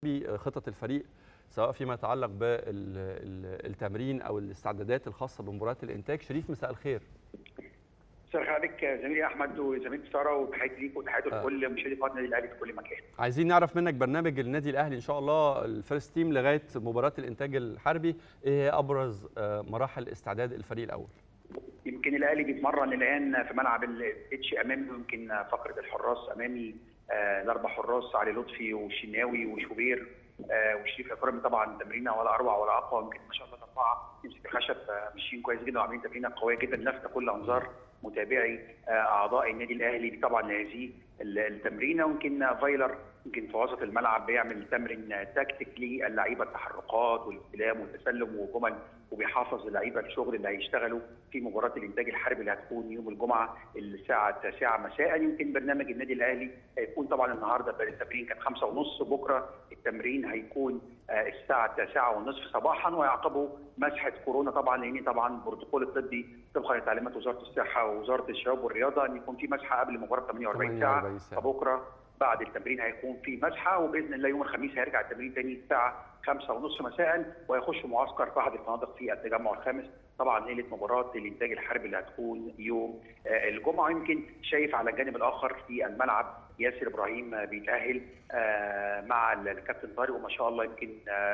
بخطط الفريق سواء فيما يتعلق بالتمرين او الاستعدادات الخاصه بمباريات الانتاج شريف مساء الخير مساء حضرتك زميلي احمد وزميلتي ساره وتحياتي ليك وتحياتي لكل مشاهدي قناه النادي الاهلي في كل مكان. عايزين نعرف منك برنامج النادي الاهلي ان شاء الله الفيرست تيم لغايه مباراه الانتاج الحربي ايه هي ابرز مراحل استعداد الفريق الاول؟ يمكن الاهلي بيتمرن الان في ملعب الاتش امامي ويمكن فقره الحراس امامي آه الاربع حراس علي لطفي والشناوي وشوبير آه وشريف اكرامي طبعا تمرينه ولا اروع ولا اقوى يمكن ما شاء الله اربعه يمسك الخشب آه ماشيين كويس جدا وعاملين تمرينه قويه جدا لافته كل انظار متابعي اعضاء النادي الاهلي طبعا لهذه التمرينه ويمكن فايلر يمكن في وسط الملعب بيعمل تمرين تكتيك للعيبه التحركات والاستلام والتسلم وجمل وبيحافظ اللعيبه الشغل اللي هيشتغلوا في مباراه الانتاج الحربي اللي هتكون يوم الجمعه الساعه 9 مساء يمكن برنامج النادي الاهلي هيكون طبعا النهارده التمرين كان 5 ونص بكره التمرين هيكون الساعه 9 ونصف صباحا ويعقبه مسحه كورونا طبعا لان طبعا البروتوكول الطبي طبقا لتعليمات وزاره الصحه ووزاره الشباب والرياضه ان يكون في مسحه قبل المباراه 48 ساعه فبكره بعد التمرين هيكون في مسحه وباذن الله يوم الخميس هيرجع التمرين تاني الساعه 5 ونص مساء ويخش معسكر في احد الفنادق في التجمع الخامس طبعا ليله مباراه الانتاج الحربي اللي هتكون يوم الجمعه يمكن شايف على الجانب الاخر في الملعب ياسر ابراهيم بيتاهل مع الكابتن طارق وما شاء الله يمكن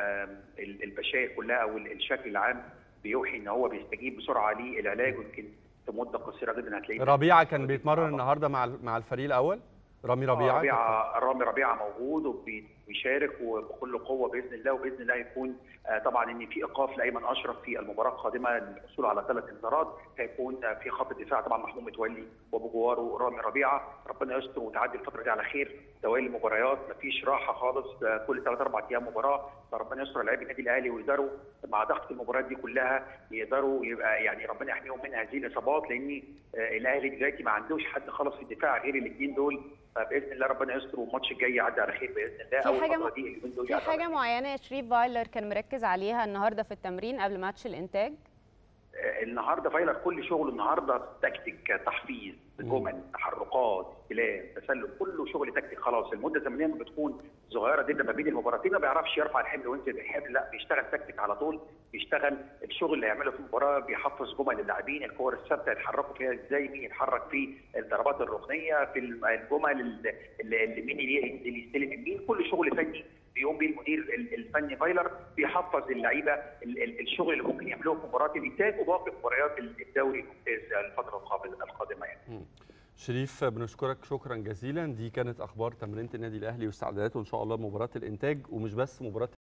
البشائر كلها والشكل العام بيوحي ان هو بيستجيب بسرعه للعلاج ويمكن في مده قصيره جدا هتلاقيه ربيعه كان بيتمرن النهارده مع مع الفريق الاول رامي ربيعه ربيعه رامي ربيعه موجود وبيشارك وبكل قوه باذن الله وباذن الله هيكون طبعا ان في ايقاف لايمن اشرف في المباراه القادمه للحصول على ثلاث انذارات هيكون في خط الدفاع طبعا محمود متولي وابو جوار ورامي ربيعه ربنا يستر وتعدي الفتره دي على خير دوالي المباريات مفيش راحه خالص كل ثلاث اربع ايام مباراه فربنا يستر لاعبي النادي الاهلي ويقدروا مع ضغط المباريات دي كلها يقدروا يبقى يعني ربنا يحميهم من هذه الاصابات لان الاهلي دلوقتي ما عندوش حد خالص في الدفاع غير الاثنين دول فباذن الله ربنا يستر والماتش الجاي يعدي على خير باذن الله في حاجه دي في حاجه معينه يا شريف فايلر كان مركز عليها النهارده في التمرين قبل ماتش الانتاج النهارده فايلر كل شغله النهارده تكتيك تحفيز جمل تحركات استلام تسلل كله شغل تكتيك خلاص المده الزمنيه بتكون صغيره جدا ما بين المباراتين ما بيعرفش يرفع الحمل وينزل الحمل لا بيشتغل تكتيك على طول بيشتغل الشغل اللي هيعمله في المباراه بيحفظ جمل اللاعبين الكور الثابته يتحركوا فيها ازاي مين يتحرك في الضربات الركنيه في الجمل اللي مين اللي يستلم مين كل شغل فني بيقوم بيه المدير الفني فايلر بيحفظ اللعيبه الشغل اللي ممكن يعملوه في مباراه الانتاج وباقي مباريات الدوري الممتاز الفتره القادمه يعني. شريف بنشكرك شكرا جزيلا دي كانت اخبار تمرينه النادي الاهلي واستعداداته ان شاء الله لمباراه الانتاج ومش بس مباراه